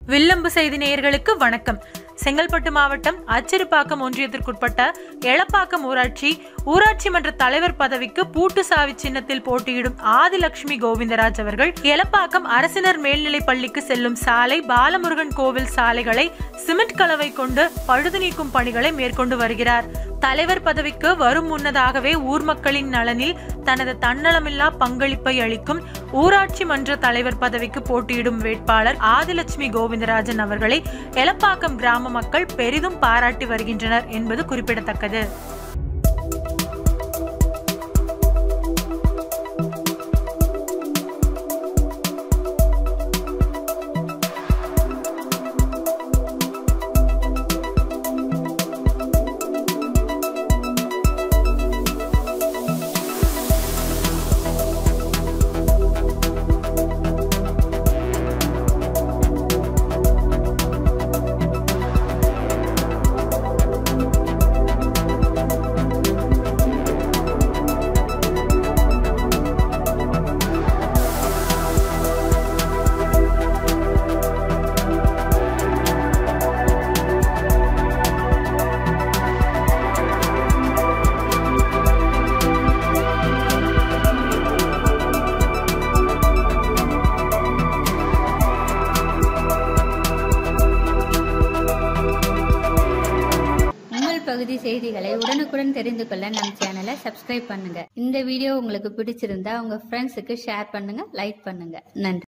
வில்லம்பு செய்தி நேயர்களுக்கு வணக்கம் செங்கல்பட்டு மாவட்டம் அச்சிறுபாக்கம் ஒன்றியத்திற்குட்பட்ட எளப்பாக்கம் ஊராட்சி ஊராட்சி மன்ற தலைவர் பதவிக்கு பூட்டு சாவி சின்னத்தில் போட்டியிடும் ஆதிலட்சுமி கோவிந்தராஜ் அவர்கள் எளப்பாக்கம் அரசினர் மேல்நிலைப் பள்ளிக்கு செல்லும் சாலை பாலமுருகன் கோவில் சாலைகளை சிமெண்ட் கலவை கொண்டு பழுது நீக்கும் பணிகளை மேற்கொண்டு வருகிறார் தலைவர் பதவிக்கு வரும் முன்னதாகவே ஊர் மக்களின் நலனில் தனது தன்னலமில்லா பங்களிப்பை அளிக்கும் ஊராட்சி மன்ற தலைவர் பதவிக்கு போட்டியிடும் வேட்பாளர் ஆதிலட்சுமி கோவிந்தராஜன் அவர்களை எலப்பாக்கம் கிராம மக்கள் பெரிதும் பாராட்டி வருகின்றனர் என்பது குறிப்பிடத்தக்கது உங்கள் பகுதி செய்திகளை உடனுக்குடன் தெரிந்து கொள்ள நம் சேனலை சப்ஸ்கிரைப் பண்ணுங்க இந்த வீடியோ உங்களுக்கு பிடிச்சிருந்தா உங்க ஃப்ரெண்ட்ஸுக்கு ஷேர் பண்ணுங்க லைக் பண்ணுங்க நன்றி